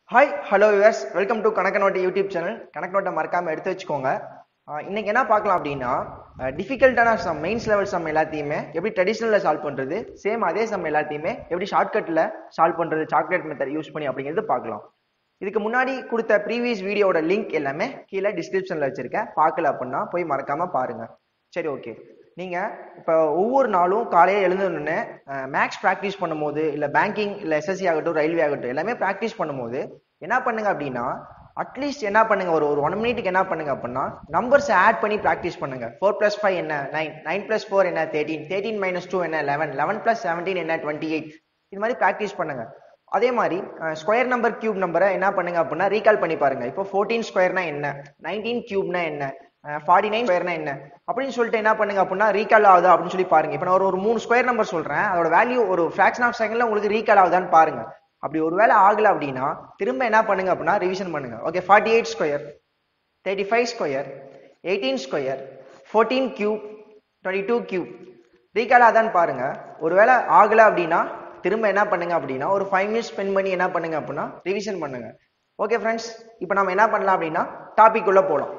hi hello us welcome to கணக்கு note YouTube channel கணக்கு நோட்டை மறக்காம எடுத்து வச்சுக்கோங்க ஆஹ் இன்னைக்கு என்ன பார்க்கலாம் அப்படின்னா டிஃபிகல்ட்டான சம் மெயின்ஸ் லெவல் சம் எல்லாத்தையுமே எப்படி ட்ரெடிஷ்னலில் சால்வ் பண்ணுறது சேம் அதே சம் எல்லாத்தையுமே எப்படி ஷார்ட்கட்டில் சால்வ் பண்ணுறது சாக்லேட் மெத்தட் யூஸ் பண்ணி அப்படிங்கிறது பார்க்கலாம் இதுக்கு முன்னாடி கொடுத்த ப்ரீவியஸ் வீடியோட லிங்க் எல்லாமே கீழே டிஸ்கிரிப்ஷனில் வச்சிருக்கேன் பார்க்கல அப்படின்னா போய் மறக்காம பாருங்க சரி ஓகே நீங்கள் இப்போ ஒவ்வொரு நாளும் காலையில் எழுந்தோடனே மேக்ஸ் ப்ராக்டிஸ் பண்ணும்போது இல்லை பேங்கிங் இல்லை எஸ்எஸ்சி ஆகட்டும் ரயில்வே ஆகட்டும் எல்லாமே ப்ராக்டிஸ் பண்ணும்போது என்ன பண்ணுங்க அப்படின்னா அட்லீஸ்ட் என்ன பண்ணுங்க ஒரு ஒரு ஒன் மினிட்டுக்கு என்ன பண்ணுங்க அப்படின்னா நம்பர்ஸ் ஆட் பண்ணி ப்ராக்டிஸ் பண்ணுங்க ஃபோர் ப்ளஸ் ஃபைவ் என்ன நைன் நைன் ப்ளஸ் ஃபோர் என்ன தேர்ட்டின் தேர்ட்டின் மைனஸ் டூ என்ன லெவன் லெவன் ப்ளஸ் செவன்டீன் என்ன டுவெண்ட்டி எயிட் இது மாதிரி ப்ராக்டிஸ் பண்ணுங்க அதே மாதிரி ஸ்கொயர் நம்பர் கியூப் நம்பரை என்ன பண்ணுங்க அப்படின்னா ரீகால் பண்ணி பாருங்க இப்போ ஃபோர்டீன் ஸ்கொயர்னா என்ன நைன்டீன் கியூப்னா என்ன ஃபார்ட்டி நைன் ஸ்கொயர்னா என்ன அப்படின்னு சொல்லிட்டு என்ன பண்ணுங்க அப்படின்னா ரீகால் ஆகுதா அப்படின்னு சொல்லி பாருங்க இப்போ நான் ஒரு ஒரு மூணு ஸ்கொயர் நம்பர் சொல்றேன் அதோட வேல்யூ ஒரு ஃபிராக்ஷன் ஆஃப் செகண்ட்ல உங்களுக்கு ரீகால் ஆகுதான்னு பாருங்க அப்படி ஒரு வேளை ஆகல அப்படின்னா திரும்ப என்ன பண்ணுங்க அப்படின்னா ரிவிஷன் பண்ணுங்க okay forty eight square thirty five square eighteen square fourteen cube twenty two cube recall ஆதான்னு பாருங்க ஒருவேளை ஆகல அப்படின்னா திரும்ப என்ன பண்ணுங்க அப்படின்னா ஒரு ஃபைவ் மினிட்ஸ் ஸ்பெண்ட் பண்ணி என்ன பண்ணுங்க அப்படின்னா ரிவிஷன் பண்ணுங்க ஓகே ஃப்ரெண்ட்ஸ் இப்போ நம்ம என்ன பண்ணலாம் அப்படின்னா டாபிக் உள்ள போகலாம்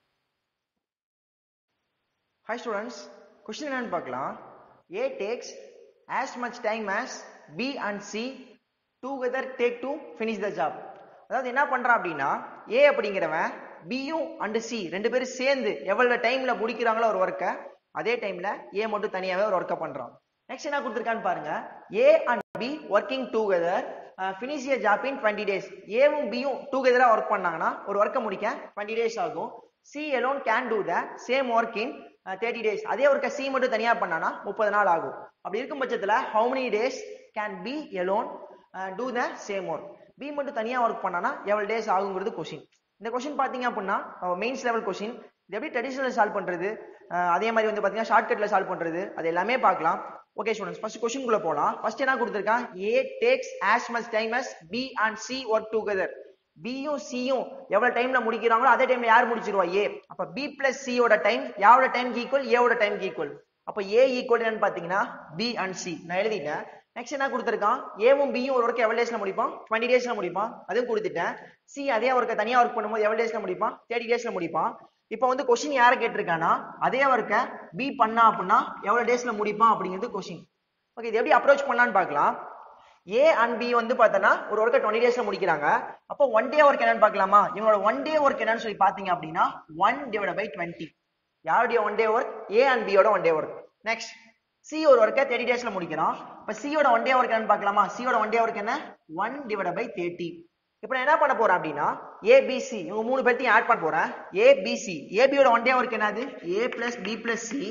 ஹாய் ஸ்டூடெண்ட்ஸ் கொஸ்டின் என்னன்னு பார்க்கலாம் A takes as much time as B and C together take to finish the job அதாவது என்ன பண்றான் அப்படின்னா ஏ அப்படிங்கிறவன் பியும் அண்ட் சி ரெண்டு பேரும் சேர்ந்து எவ்வளவு டைம்ல முடிக்கிறாங்களோ ஒரு ஒர்க்கை அதே டைம்ல ஏ மட்டும் தனியாவே ஒரு ஒர்க்கை பண்றான் நெக்ஸ்ட் என்ன கொடுத்துருக்கான்னு பாருங்க A and B working together finish a job in twenty days ஏவும் பியும் டுகெதரா ஒர்க் பண்ணாங்கன்னா ஒரு ஒர்க்கை முடிக்க டுவெண்ட்டி டேஸ் ஆகும் C alone can do the same work in thirty days அதே ஒர்க்கை சி மட்டும் தனியா பண்ணானா முப்பது நாள் ஆகும் அப்படி இருக்கும் பட்சத்துல how many days can B alone do the same work B மட்டும் தனியா ஒர்க் பண்ணானா எவ்வளவு டேஸ் ஆகுங்கிறது கொஸ்டின் இந்த கொஸ்டின் பாத்தீங்க அப்படின்னா மெயின்ஸ் லெவல் கொஸ்டின் இது எப்படி ட்ரெடிஷனல் சால்வ் பண்றது அதே மாதிரி வந்து பாத்தீங்கன்னா ஷார்ட்கட்ல சால்வ் பண்றது அது எல்லாமே பார்க்கலாம் ஓகே ஸ்டூடெண்ட்ஸ் ஃபர்ஸ்ட் கொஸ்டின் குள்ள போலாம் ஃபர்ஸ்ட் என்ன கொடுத்திருக்கான் A takes as much time as B and C work together பியும் சியும் எவ்வளவு டைம்ல முடிக்கிறாங்களோ அதே டைம்ல யார் முடிச்சிருவா ஏ அப்ப பி பிளஸ் சியோட டைம் யாவோட டைம் ஈக்குவல் ஏவோட டைம் ஈக்குவல் அப்ப ஏ ஈக்குவல் என்னன்னு பாத்தீங்கன்னா பி அண்ட் சி நான் எழுதிட்டேன் நெக்ஸ்ட் என்ன கொடுத்துருக்கான் ஏவும் பியும் ஒரு ஒர்க் எவ்வளவு டேஸ்ல முடிப்பான் டுவெண்ட்டி டேஸ்ல முடிப்பான் அதுவும் கொடுத்துட்டேன் சி அதே ஒர்க்கை தனியா ஒர்க் பண்ணும்போது எவ்வளவு டேஸ்ல முடிப்பான் தேர்ட்டி டேஸ்ல முடிப்பான் இப்போ வந்து கொஸ்டின் யாரை கேட்டிருக்கானா அதே ஒர்க்கை பி பண்ணா அப்படின்னா எவ்வளவு டேஸ்ல முடிப்பான் அப்படிங்கிறது கொஸ்டின் ஓகே இது எப்படி அப்ரோச் பண்ணலான்னு பார்க்கலாம் ஏ அண்ட் பி வந்து பார்த்தோன்னா ஒரு ஒர்க்கை டுவெண்ட்டி டேஸ்ல முடிக்கிறாங்க அப்போ ஒன் டே ஒர்க் என்னன்னு பார்க்கலாமா இவங்களோட ஒன் டே ஒர்க் என்னன்னு சொல்லி பார்த்தீங்க அப்படின்னா ஒன் டிவைட் பை டுவெண்ட்டி யாருடைய one day work A and பியோட one day work next C ஒரு ஒர்க்கை தேர்ட்டி டேஸ்ல முடிக்கிறோம் இப்போ சியோட ஒன் டே ஒர்க் என்னன்னு பார்க்கலாமா சியோட ஒன் டே ஒர்க் என்ன ஒன் டிவைட் பை தேர்ட்டி இப்போ நான் என்ன பண்ண போறேன் அப்படின்னா ஏபிசி இவங்க மூணு பேர்த்தையும் ஆட் பண்ண போறேன் ஏபிசி ஏபியோட ஒன் டே ஒர்க் என்னது A plus B plus C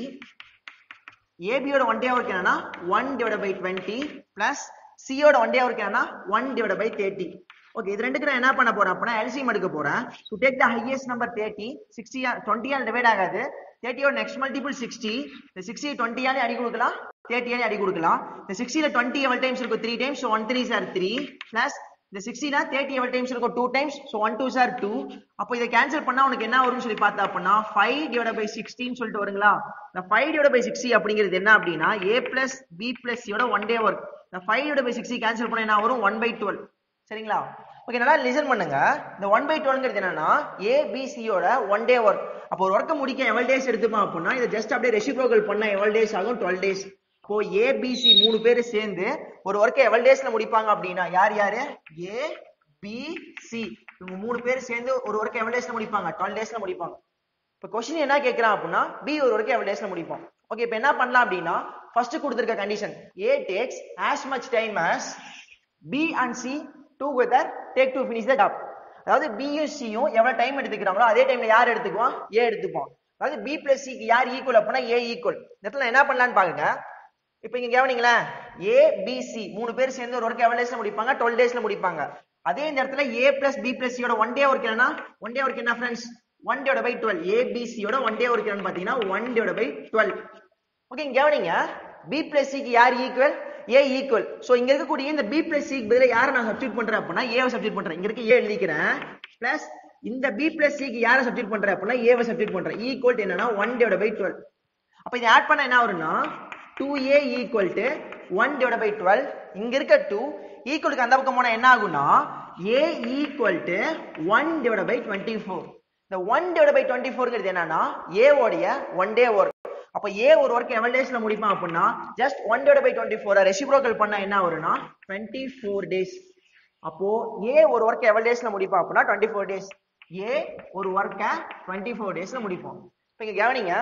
ஏபியோட ஒன் டே ஒர்க் என்னன்னா one divide by twenty plus சியோட ஒன் டே ஒர்க் என்னன்னா one divide by thirty okay இது ரெண்டுக்கு நான் என்ன பண்ண போறேன் அப்படின்னா எல்சிஎம் எடுக்க போறேன் to take the highest number thirty sixty டுவெண்ட்டியால் டிவைட் ஆகாது தேர்ட்டியோட நெக்ஸ்ட் மல்டிபிள் சிக்ஸ்டி இந்த சிக்ஸ்டி டுவெண்ட்டியாலே அடி கொடுக்கலாம் தேர்ட்டியாலே அடி கொடுக்கலாம் இந்த சிக்ஸ்டில டுவெண்ட்டி எவ்வளவு டைம்ஸ் இருக்கும் three times one three are three plus இந்த சிக்ஸ்டினா தேர்ட்டி எவ்வளவு டைம்ஸ் இருக்கும் two times so one two are two அப்போ இதை கேன்சல் பண்ணா உனக்கு என்ன வரும்னு சொல்லி பார்த்தா அப்படின்னா ஃபைவ் டிவைட் பை சிக்ஸ்டின்னு சொல்லிட்டு வருங்களா இந்த ஃபைவ் டிவைட் பை சிக்ஸ்டி அப்படிங்கிறது என்ன அப்படின்னா ஏ பிளஸ் பி பிளஸ் சியோட ஒன் டே ஒர்க் இந்த five divide by sixty cancel பண்ணா என்ன வரும் ஒன் பை டுவெல் சரிங்களா ஓகே நல்லா லிசன் பண்ணுங்க இந்த ஒன் பை டுவெல்ங்கிறது என்னன்னா ஏ பிசியோட ஒன் டே ஒர்க் அப்போ ஒரு ஒர்க்கை முடிக்க எவ்வளவு டேஸ் எடுத்துப்பான் அப்படின்னா இதை ஜஸ்ட் அப்படியே ரெசிப்ரோக்கல் பண்ணா எவ்வளவு டேஸ் ஆகும் டுவெல் டேஸ் இப்போ ஏபிசி மூணு பேர் சேர்ந்து ஒரு ஒர்க்கை எவ்வளவு டேஸ்ல முடிப்பாங்க அப்படின்னா யார் யாரு ஏ பி சி இவங்க மூணு பேர் சேர்ந்து ஒரு ஒர்க்கை எவ்வளவு டேஸ்ல முடிப்பாங்க டுவெல் டேஸ்ல முடிப்பாங்க இப்போ கொஸ்டின் என்ன கேட்கிறான் அப்படின்னா பி ஒரு ஒர்க்கை எவ்வளவு டேஸ்ல முடிப்போம் ஓகே இப்போ என்ன பண்ணலாம் அப்படின்னா ஃபர்ஸ்ட் கொடுத்துருக்க condition A takes as much time as B and C together take to finish the job அதாவது பியும் சியும் எவ்வளவு டைம் எடுத்துக்கிறாங்களோ அதே டைம்ல யார் எடுத்துக்குவான் ஏ எடுத்துப்பான் அதாவது பி பிளஸ் சிக்கு யார் ஈக்குவல் அப்படின்னா ஏ ஈக்குவல் இந்த இடத்துல என்ன பண்ணலான்னு பாருங்க இப்போ இங்க கவனிங்களேன் ஏ பி சி மூணு பேர் சேர்ந்து ஒரு ஒர்க் எவ்வளவு டேஸ்ல முடிப்பாங்க டுவெல் டேஸ்ல முடிப்பாங்க அதே இந்த இடத்துல ஏ பிளஸ் பி பிளஸ் சியோட ஒன் டே ஒர்க் என்னன்னா ஒன் டே ஒர்க் என்ன friends one divide by twelve A B சியோட ஒன் டே ஒர்க் என்னன்னு பாத்தீங்கன்னா one divide by twelve okay இங்க கவனிங்க பி பிளஸ் சிக்கு யார் ஈக்குவல் ஏ ஈக்குவல் சோ இங்க இருக்கக்கூடிய இந்த பி பிளஸ் சிக்கு பதிலா யாரை நான் சப்ஸ்டியூட் பண்றேன் அப்படின்னா ஏவை சப்ஸ்டியூட் பண்றேன் இங்க இருக்க ஏ எழுதிக்கிறேன் பிளஸ் இந்த பி பிளஸ் சிக்கு யாரை சப்ஸ்டியூட் பண்றேன் அப்படின்னா ஏவை சப்ஸ்டியூட் பண்றேன் ஈக்குவல் என்னன்னா ஒன் டிவைட் பை டுவெல் அப்ப இதை ஆட் பண்ண என்ன வரும்னா two A equal to one divide by twelve இங்க இருக்க டூ ஈக்குவலுக்கு அந்த பக்கம் போனா என்ன ஆகும்னா A equal to one divide by twenty four இந்த ஒன் டிவைட் பை டுவெண்ட்டி ஃபோர்ங்கிறது என்னன்னா ஏவோடைய ஒன் டே ஒர்க் அப்ப ஏ ஒரு ஒர்க் எவ்வளவு டேஸ்ல முடிப்பான் அப்படின்னா just one divide by twenty four reciprocal பண்ணா என்ன வரும்னா டுவெண்ட்டி ஃபோர் டேஸ் அப்போ ஏ ஒரு ஒர்க் எவ்வளவு டேஸ்ல முடிப்பான் அப்படின்னா டுவெண்ட்டி ஃபோர் டேஸ் ஏ ஒரு ஒர்க்கை டுவெண்ட்டி ஃபோர் டேஸ்ல முடிப்போம் இப்போ இங்க கவனிங்க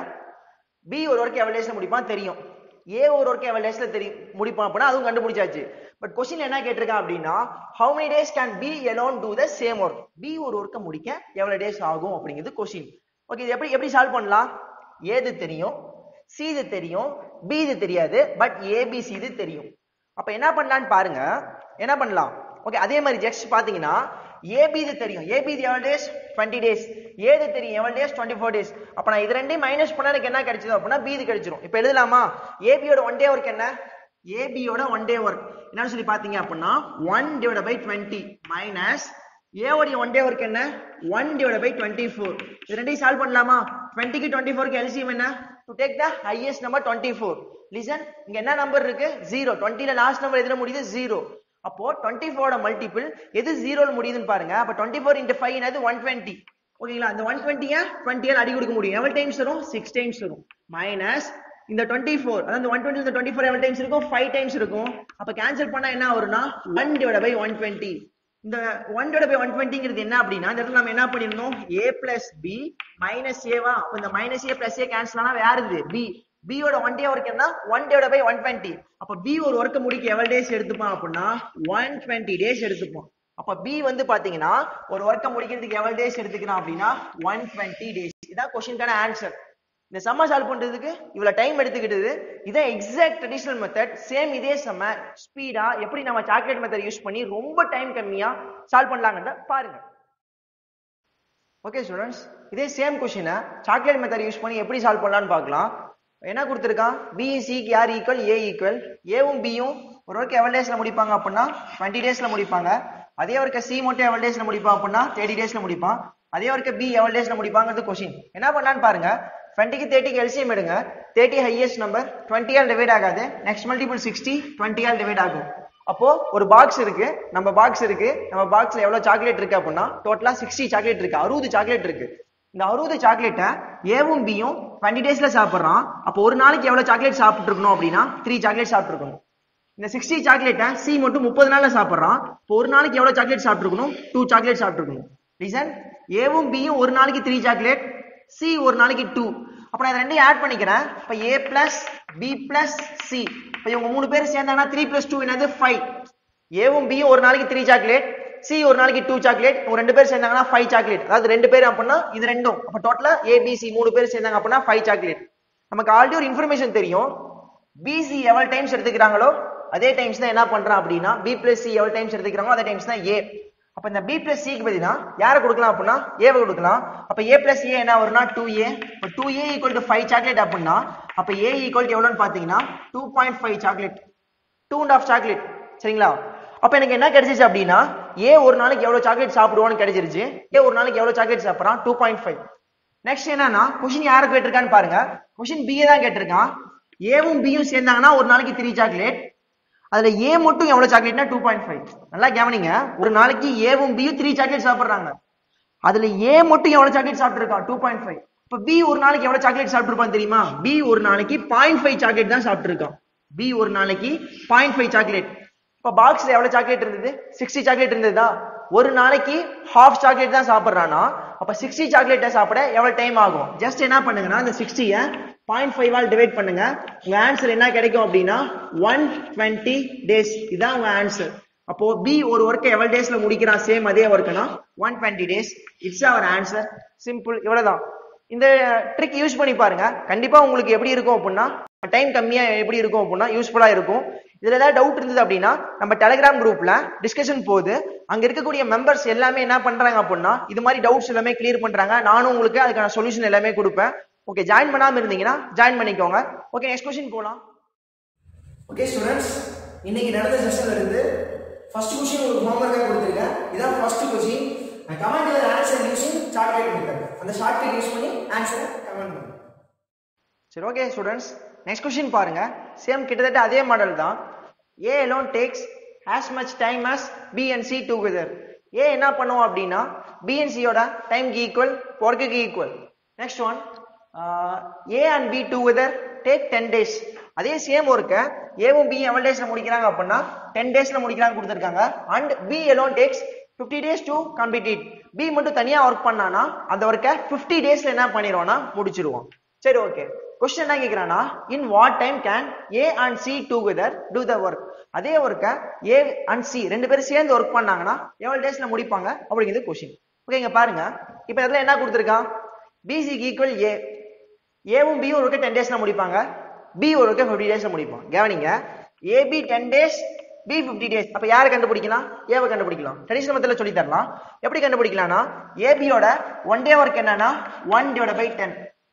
பி ஒரு ஒர்க் எவ்வளவு டேஸ்ல முடிப்பான் தெரியும் ஏ ஒரு ஒர்க் எவ்வளவு டேஸ்ல தெரியும் முடிப்பான் அப்படின்னா அதுவும் கண்டுபிடிச்சாச்சு பட் கொஸ்டின் என்ன கேட்டிருக்கான் அப்படின்னா how many days can B alone do the same work B ஒரு ஒர்க்கை முடிக்க எவ்வளவு டேஸ் ஆகும் அப்படிங்கிறது கொஸ்டின் ஓகே இது எப்படி எப்படி சால்வ் பண்ணலாம் ஏது தெரியும் சி இது தெரியும் பி இது தெரியாது பட் ஏபிசி இது தெரியும் அப்ப என்ன பண்ணலாம்னு பாருங்க என்ன பண்ணலாம் ஓகே அதே மாதிரி ஜெக்ஸ்ட் பாத்தீங்கன்னா ஏபி இது தெரியும் ஏபி இது எவ்வளவு டேஸ் டுவெண்ட்டி டேஸ் ஏது தெரியும் எவ்வளவு டேஸ் டுவெண்ட்டி ஃபோர் டேஸ் அப்ப நான் இது ரெண்டையும் மைனஸ் பண்ணா எனக்கு என்ன கிடைச்சது அப்படின்னா பி இது கிடைச்சிரும் இப்ப எழுதலாமா ஏபியோட ஒன் டே ஒர்க் என்ன ஏபியோட ஒன் டே ஒர்க் என்னன்னு சொல்லி பாத்தீங்க அப்படின்னா one divide by twenty minus ஏவோடைய ஒன் டே ஒர்க் என்ன one divide by twenty four இது ரெண்டையும் சால்வ் பண்ணலாமா டுவெண்ட்டிக்கு டுவெண்ட்டி ஃபோருக்கு எல்சிஎம் என்ன to take the highest number twenty four listen இங்க என்ன நம்பர் இருக்கு ஜீரோ டுவெண்ட்டில லாஸ்ட் நம்பர் எதுல முடியுது ஜீரோ அப்போ டுவெண்ட்டி ஃபோரோட மல்டிபிள் எது ஜீரோல முடியுதுன்னு பாருங்க அப்ப டுவெண்ட்டி ஃபோர் இன்ட்டு ஃபைவ் என்னது ஒன் டுவெண்ட்டி ஓகேங்களா அந்த ஒன் டுவெண்ட்டியை டுவெண்ட்டியால் அடி கொடுக்க முடியும் எவ்வளவு டைம்ஸ் வரும் சிக்ஸ் டைம்ஸ் வரும் மைனஸ் இந்த டுவெண்ட்டி ஃபோர் அதாவது ஒன் டுவெண்ட்டி இந்த டுவெண்ட்டி ஃபோர் எவ்வளவு டைம்ஸ் இருக்கும் ஃபைவ் டைம்ஸ் இருக்கும் அப்ப கேன்சல் பண்ணா என்ன வரும்னா one divide by one twenty இந்த ஒன் டிவைட் பை ஒன் டுவெண்ட்டிங்கிறது என்ன அப்படின்னா இந்த இடத்துல நம்ம என்ன பண்ணிருந்தோம் ஏ பிளஸ் பி மைனஸ் ஏவா அப்ப இந்த minus A plus A cancel ஆனா வேற இது பி பியோட ஒன் டே ஒர்க் என்ன one divide by one twenty அப்ப பி ஒரு ஒர்க் முடிக்க எவ்வளவு டேஸ் எடுத்துப்பான் அப்படின்னா ஒன் டுவெண்ட்டி டேஸ் எடுத்துப்பான் அப்ப பி வந்து பாத்தீங்கன்னா ஒரு ஒர்க்கை முடிக்கிறதுக்கு எவ்வளவு டேஸ் எடுத்துக்கிறான் அப்படின்னா ஒன் டுவெண்ட்டி டேஸ் இதான் கொஸ்டினுக்கான ஆன்சர் இந்த சம்ம சால்வ் பண்றதுக்கு இவ்வளவு டைம் எடுத்துக்கிட்டது இதான் எக்ஸாக்ட் ட்ரெடிஷனல் மெத்தட் சேம் இதே செம்ம ஸ்பீடா எப்படி நம்ம சாக்லேட் மெத்தட் யூஸ் பண்ணி ரொம்ப டைம் கம்மியா சால்வ் பண்ணலாங்கன்றத பாருங்க ஓகே ஸ்டூடெண்ட்ஸ் இதே சேம் கொஸ்டினை சாக்லேட் மெத்தட் யூஸ் பண்ணி எப்படி சால்வ் பண்ணலாம்னு பார்க்கலாம் என்ன கொடுத்துருக்கான் பி சிக்கு யார் ஈக்குவல் ஏ ஈக்குவல் ஏவும் பியும் ஒரு ஒர்க் எவ்வளவு டேஸ்ல முடிப்பாங்க அப்படின்னா டுவெண்ட்டி டேஸ்ல முடிப்பாங்க அதே ஒர்க்க சி மட்டும் எவ்வளவு டேஸ்ல முடிப்பான் அப்படின்னா தேர்ட்டி டேஸ்ல முடிப்பான் அதே ஒர்க்க பி எவ்வளவு டேஸ்ல முடிப்பாங்கிறது கொஸ்டின் என்ன பண்ணலான்னு பாருங்க டுவெண்ட்டிக்கு தேர்ட்டிக்கு எல்சிஎம் எடுங்க தேர்ட்டி ஹையஸ்ட் நம்பர் டுவெண்ட்டியால் டிவைட் ஆகாது நெக்ஸ்ட் மல்டிபிள் சிக்ஸ்டி டுவெண்ட்டியால் டிவைட் ஆகும் அப்போ ஒரு பாக்ஸ் இருக்கு நம்ம பாக்ஸ் இருக்கு நம்ம பாக்ஸ்ல எவ்வளவு சாக்லேட் இருக்கு அப்படின்னா டோட்டலா சிக்ஸ்டி சாக்லேட் இருக்கு அறுபது சாக்லேட் இருக்கு இந்த அறுபது சாக்லேட்டை ஏவும் பியும் டுவெண்ட்டி டேஸ்ல சாப்பிடுறான் அப்போ ஒரு நாளைக்கு எவ்வளவு சாக்லேட் சாப்பிட்டு இருக்கணும் அப்படின்னா த்ரீ சாக்லேட் சாப்பிட்டு இருக்கணும் இந்த சிக்ஸ்டி சாக்லேட்டை சி மட்டும் முப்பது நாள்ல சாப்பிடுறான் இப்போ ஒரு நாளைக்கு எவ்வளவு சாக்லேட் சாப்பிட்டுருக்கணும் டூ சாக்லேட் சாப்பிட்டுருக்கணும் ரீசன் ஏவும் பியும் ஒரு நாளைக்கு த்ரீ சாக்லேட் சி ஒரு நாளைக்கு டூ அப்ப நான் இதை ரெண்டையும் ஆட் பண்ணிக்கிறேன் இப்ப A plus B plus C இப்ப இவங்க மூணு பேர் சேர்ந்தாங்கன்னா த்ரீ பிளஸ் டூ என்னது ஃபைவ் ஏவும் பியும் ஒரு நாளைக்கு த்ரீ சாக்லேட் சி ஒரு நாளைக்கு டூ சாக்லேட் இவங்க ரெண்டு பேர் சேர்ந்தாங்கன்னா ஃபைவ் சாக்லேட் அதாவது ரெண்டு பேர் அப்படின்னா இது ரெண்டும் அப்ப டோட்டலா ஏபிசி மூணு பேர் சேர்ந்தாங்க அப்படின்னா ஃபைவ் சாக்லேட் நமக்கு ஆல்ரெடி ஒரு இன்ஃபர்மேஷன் தெரியும் பிசி எவ்வளவு டைம்ஸ் எடுத்துக்கிறாங்களோ அதே டைம்ஸ் தான் என்ன பண்றான் அப்படின்னா பி பிளஸ் சி எவ்வளவு டைம்ஸ் எடுத்துக்கிறாங்களோ அதே டைம்ஸ் தான் ஏ அப்ப இந்த பி பிளஸ் சிக்கு பதிலா யாரை கொடுக்கலாம் அப்படின்னா ஏவை கொடுக்கலாம் அப்ப ஏ பிளஸ் ஏ என்ன வரும்னா டூ ஏ இப்போ two A equal to five chocolate அப்படின்னா அப்ப ஏ ஈக்குவல் டு எவ்வளோன்னு பாத்தீங்கன்னா two point five chocolate two and half chocolate சரிங்களா அப்ப எனக்கு என்ன கிடைச்சிச்சு அப்படின்னா ஏ ஒரு நாளைக்கு எவ்வளவு சாக்லேட் சாப்பிடுவான்னு கிடைச்சிருச்சு ஏ ஒரு நாளைக்கு எவ்வளவு சாக்லேட் சாப்பிடுறான் டூ பாயிண்ட் ஃபைவ் நெக்ஸ்ட் என்னன்னா கொஸ்டின் யாரை கேட்டிருக்கான்னு பாருங்க கொஸ்டின் பிஏ தான் கேட்டிருக்கான் ஏவும் பியும் சேர்ந்தாங்கன்னா ஒரு நாளைக்கு த்ரீ சாக்லேட் அதுல ஏ மட்டும் எவ்வளவு சாக்லேட்னா டூ பாயிண்ட் ஃபைவ் நல்லா கவனிங்க ஒரு நாளைக்கு ஏவும் பியும் த்ரீ சாக்லேட் சாப்பிடுறாங்க அதுல ஏ மட்டும் எவ்வளவு சாக்லேட் சாப்பிட்டுருக்கான் டூ பாயிண்ட் ஃபைவ் இப்ப பி ஒரு நாளைக்கு எவ்வளவு சாக்லேட் சாப்பிட்டுருப்பான் தெரியுமா பி ஒரு நாளைக்கு பாயிண்ட் ஃபைவ் சாக்லேட் தான் சாப்பிட்டுருக்கான் பி ஒரு நாளைக்கு பாயிண்ட் ஃபைவ் சாக்லேட் இப்ப பாக்ஸ்ல எவ்வளவு சாக்லேட் இருந்தது சிக்ஸ்டி சாக்லேட் இருந்ததா ஒரு நாளைக்கு ஹாஃப் சாக்லேட் தான் சாப்பிடுறானா அப்ப சிக்ஸ்டி சாக்லேட்டை சாப்பிட எவ்வளவு டைம் ஆகும் ஜஸ்ட் என்ன பண்ணுங்கன்னா இந்த சிக்ஸ்டிய பாயிண்ட் ஃபைவ் ஆல் டிவைட் பண்ணுங்க உங்க ஆன்சர் என்ன கிடைக்கும் அப்படின்னா ஒன் டுவெண்ட்டி டேஸ் இதான் உங்க ஆன்சர் அப்போ பி ஒரு ஒர்க்கை எவ்வளவு டேஸ்ல முடிக்கிறான் சேம் அதே ஒர்க்குனா one twenty days it's our answer simple இவ்வளவுதான் இந்த ட்ரிக் யூஸ் பண்ணி பாருங்க கண்டிப்பா உங்களுக்கு எப்படி இருக்கும் அப்படின்னா டைம் கம்மியா எப்படி இருக்கும் அப்படின்னா யூஸ்ஃபுல்லா இருக்கும் இதுல ஏதாவது டவுட் இருந்தது அப்படின்னா நம்ம டெலிகிராம் குரூப்ல டிஸ்கஷன் போகுது அங்க இருக்கக்கூடிய மெம்பர்ஸ் எல்லாமே என்ன பண்றாங்க அப்படின்னா இது மாதிரி டவுட்ஸ் எல்லாமே கிளியர் பண்றாங்க நானும் உங்களுக்கு அதுக்கான சொல்யூஷன் எல்லாமே கொடுப்பேன் ஓகே ஜாயின் பண்ணாம இருந்தீங்கன்னா ஜாயின் பண்ணிக்கோங்க ஓகே நெக்ஸ்ட் கொஸ்டின் போலாம் ஓகே ஸ்டூடெண்ட்ஸ் இன்னைக்கு நடந்த செஷன்ல இருந்து ஃபர்ஸ்ட் கொஸ்டின் உங்களுக்கு ஹோம்ஒர்க்காக கொடுத்துருக்கேன் இதான் first question comment answer using shortcut method அந்த ஷார்ட்கட் யூஸ் பண்ணி ஆன்சரை கமெண்ட் பண்ணுங்க சரி ஓகே ஸ்டூடெண்ட்ஸ் நெக்ஸ்ட் கொஸ்டின் பாருங்க சேம் கிட்டத்தட்ட அதே மாடல் தான் A alone takes as much time as B and C together A என்ன பண்ணுவோம் அப்படின்னா பிஎன்சியோட டைம்க்கு ஈக்குவல் ஒர்க்குக்கு equal next one A and B together take ten days அதே சேம் ஒர்க்கை ஏவும் பி எவ்வளவு டேஸ்ல முடிக்கிறாங்க அப்படின்னா டென் டேஸ்ல முடிக்கிறாங்க கொடுத்துருக்காங்க and B alone takes fifty days to complete it B மட்டும் தனியா ஒர்க் பண்ணானா அந்த ஒர்க்கை ஃபிஃப்டி டேஸ்ல என்ன பண்ணிடுவோம்னா முடிச்சிருவோம் சரி ஓகே கொஸ்டின் என்ன கேக்குறானா in what time can A and C together do the work அதே ஒர்க்கை ஏ அண்ட் சி ரெண்டு பேரும் சேர்ந்து ஒர்க் பண்ணாங்கன்னா எவ்வளவு டேஸ்ல முடிப்பாங்க அப்படிங்கிறது கொஸ்டின் ஓகே இங்க பாருங்க இப்போ இதுல என்ன கொடுத்துருக்கான் பிசிக்கு ஈக்குவல் ஏ ஏவும் பியும் ஒரு ஒர்க்கை டென் டேஸ்ல முடிப்பாங்க பி ஒரு ஒர்க்கை ஃபிஃப்டி டேஸ்ல முடிப்பான் கவனிங்க A B ten days B fifty days அப்ப யாரை கண்டுபிடிக்கலாம் ஏவை கண்டுபிடிக்கலாம் ட்ரெடிஷனல் மெத்தட்ல சொல்லி தரலாம் எப்படி கண்டுபிடிக்கலாம்னா ஏபியோட ஒன் டே ஒர்க் என்னன்னா ஒன் டிவைட் பை டென்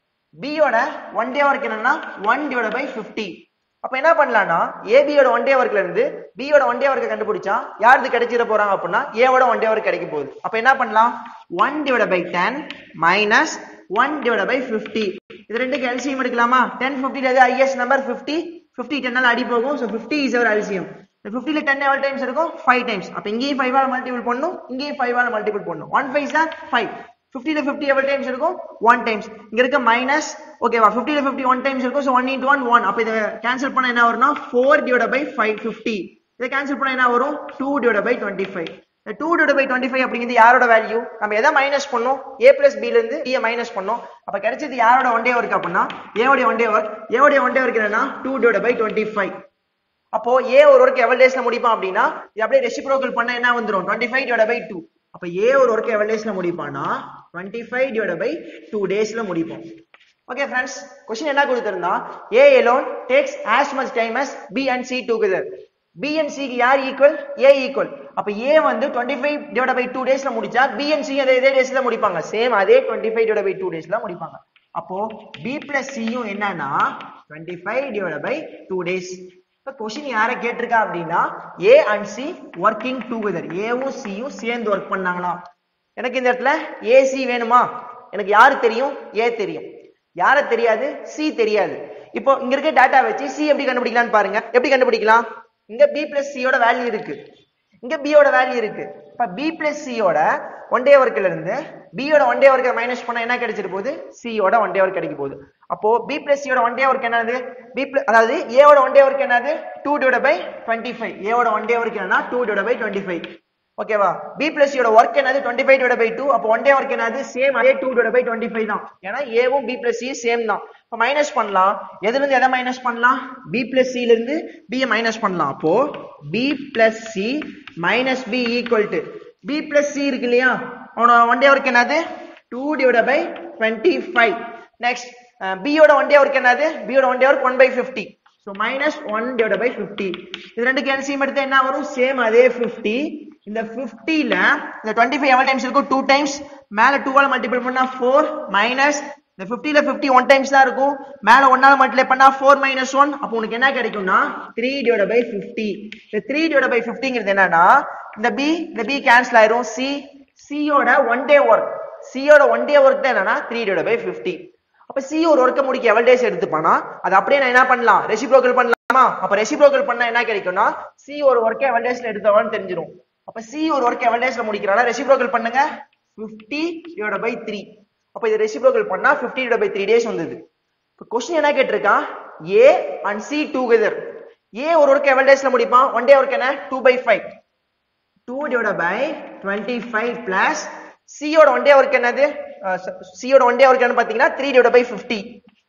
பியோட ஒன் டே ஒர்க் என்னன்னா ஒன் டிவைட் பை ஃபிஃப்டி அப்ப என்ன பண்ணலாம்னா ஏபியோட ஒன் டே ஒர்க்ல இருந்து பியோட ஒன் டே ஒர்க்கை கண்டுபிடிச்சா யாருக்கு கிடைச்சிட போறாங்க அப்படின்னா ஏவோட ஒன் டே ஒர்க் கிடைக்க போகுது அப்ப என்ன பண்ணலாம் one divide by ten minus one divide by fifty இது ரெண்டுக்கு எல்சிஎம் எடுக்கலாமா டென் ஃபிஃப்டில எது ஐஎஸ் நம்பர் ஃபிஃப்டி ஃபிஃப்டி டென்னால அடி போகும் so fifty is our LCM இந்த ஃபிஃப்டில டென் எவ்வளவு டைம்ஸ் இருக்கும் ஃபைவ் டைம்ஸ் அப்ப இங்கேயும் ஃபைவ் ஆல் மல்டிபிள் பண்ணும் இங்கேயும் ஃபைவ் ஆல் மல்டிபிள் பண்ணும் ஒன் ஃபைவ் சார் ஃபைவ் ஃபிஃப்டில ஃபிஃப்டி எவ்வளவு டைம்ஸ் இருக்கும் ஒன் டைம்ஸ் இங்க இருக்க மைனஸ் ஓகேவா ஃபிஃப்டில ஃபிஃப்டி ஒன் டைம்ஸ் இருக்கும் so one into one one அப்ப இதை கேன்சல் பண்ண என்ன வரும்னா four divide by five fifty இதை கேன்சல் பண்ண என்ன வரும் two divide by twenty five two divide by twenty five அப்படிங்கிறது யாரோட வேல்யூ நம்ம எதை மைனஸ் பண்ணோம் ஏ பிளஸ் பில இருந்து ஏ மைனஸ் பண்ணோம் அப்ப கிடைச்சது யாரோட ஒன் டே ஒர்க் அப்படின்னா ஏவோடைய ஒன் டே ஒர்க் ஏவோடைய ஒன் டே ஒர்க் என்னன்னா two divide by twenty five அப்போ ஏ ஒரு ஒர்க் எவ்வளவு டேஸ்ல முடிப்பான் அப்படின்னா இது அப்படியே ரெசிப்ரோக்கல் பண்ண என்ன வந்துரும் twenty five divide by two அப்ப ஏ ஒரு ஒர்க் எவ்வளவு டேஸ்ல முடிப்பான்னா twenty five divide by two டேஸ்ல முடிப்போம் ஓகே ஃப்ரெண்ட்ஸ் கொஸ்டின் என்ன கொடுத்திருந்தா A alone takes as much time as B and C together B and சிக்கு யார் ஈக்குவல் ஏ ஈக்குவல் அப்ப ஏ வந்து twenty five divide by two டேஸ்ல முடிச்சா பி அண்ட் சி அதே இதே டேஸ்ல முடிப்பாங்க சேம் அதே twenty five divide by two டேஸ்ல முடிப்பாங்க அப்போ பி பிளஸ் சியும் என்னன்னா twenty five divide by two days இப்போ கொஸ்டின் யாரை கேட்டிருக்கா அப்படின்னா A and C working together ஏவும் சியும் சேர்ந்து ஒர்க் பண்ணாங்களா எனக்கு இந்த இடத்துல ஏசி வேணுமா எனக்கு யாரு தெரியும் ஏ தெரியும் யார தெரியாது சி தெரியாது இப்போ இங்க இருக்க டேட்டா வச்சு சி எப்படி கண்டுபிடிக்கலாம்னு பாருங்க எப்படி கண்டுபிடிக்கலாம் இங்க பி பிளஸ் சியோட வேல்யூ இருக்கு இங்க பியோட வேல்யூ இருக்கு இப்ப பி பிளஸ் சியோட ஒன் டே ஒர்க்ல இருந்து பியோட ஒன் டே ஒர்க்கை மைனஸ் பண்ணா என்ன கிடைச்சிட்டு போகுது சியோட ஒன் டே ஒர்க் கிடைக்க போகுது அப்போ பி பிளஸ் சியோட ஒன் டே ஒர்க் என்னது பி அதாவது ஏவோட ஒன் டே ஒர்க் என்னது two divide by twenty five ஏவோட ஒன் டே ஒர்க் என்னன்னா two divide by twenty five ஓகேவா பி பிளஸ் யோட ஒர்க் என்னது twenty five divide by two அப்போ ஒன் டே ஒர்க் என்னது சேம் அதே two divide by twenty five தான் ஏன்னா ஏவும் பி பிளஸ் சி சேம் தான் இப்போ மைனஸ் பண்ணலாம் எதுல இருந்து எதை மைனஸ் பண்ணலாம் பி பிளஸ் சில இருந்து பி மைனஸ் பண்ணலாம் அப்போ B plus C minus B equal to B plus C இருக்கு இல்லையா அவனோட ஒன் டே ஒர்க் என்னது two divide by twenty five next பியோட ஒன் டே ஒர்க் என்னது பியோட one day work one by fifty so minus one divide by fifty இது ரெண்டு calcium எடுத்தா என்ன வரும் சேம் அதே ஃபிஃப்டி இந்த 50ல இந்த 25 எவ்வளவு டைம்ஸ் இருக்கும் 2 டைம்ஸ் மேல 2 ஆல மல்டிபிள் பண்ணா 4 மைனஸ் இந்த 50ல 50 ஒன் டைம்ஸ் தான் இருக்கும் மேல 1 ஆல மல்டிப்ளை பண்ணா 4 மைனஸ் 1 அப்போ உனக்கு என்ன கிடைக்கும்னா 3 டிவைட் பை 50 இந்த 3 டிவைட் பை 50ங்கிறது என்னன்னா இந்த b இந்த b கேன்சல் ஆயிரும் c c யோட ஒன் டே ஒர்க் c யோட ஒன் டே ஒர்க் தான் என்னன்னா 3 டிவைட் பை 50 அப்ப சி ஒரு ஒர்க்கை முடிக்க எவ்வளவு டேஸ் எடுத்துப்பானா அது அப்படியே நான் என்ன பண்ணலாம் ரெசிப்ரோக்கல் பண்ணலாமா அப்ப ரெசிப்ரோக்கல் பண்ணா என்ன கிடைக்கும்னா சி ஒரு ஒர்க்கை எவ்வளவு டேஸ்ல எடுத்தவான்னு தெரிஞ்சிரும் அப்ப சி ஒரு ஒர்க் எவ்வளவு டேஸ்ல முடிக்கிறானா ரெசிப்ரோக்கல் பண்ணுங்க 50 டிவைட் பை 3 அப்ப இது ரெசிப்ரோக்கல் பண்ணா 50 டிவைட் பை 3 டேஸ் வந்தது இப்ப கொஸ்டின் என்ன கேட்டிருக்கான் A and C together A ஒரு ஒர்க் எவ்வளவு டேஸ்ல முடிப்பான் ஒன் டே ஒர்க் என்ன 2 by 5 2 divide by 25 plus C யோட ஒன் டே ஒர்க் என்னது சி யோட ஒன் டே ஒர்க் என்ன பாத்தீங்கன்னா 3 டிவைட் பை 50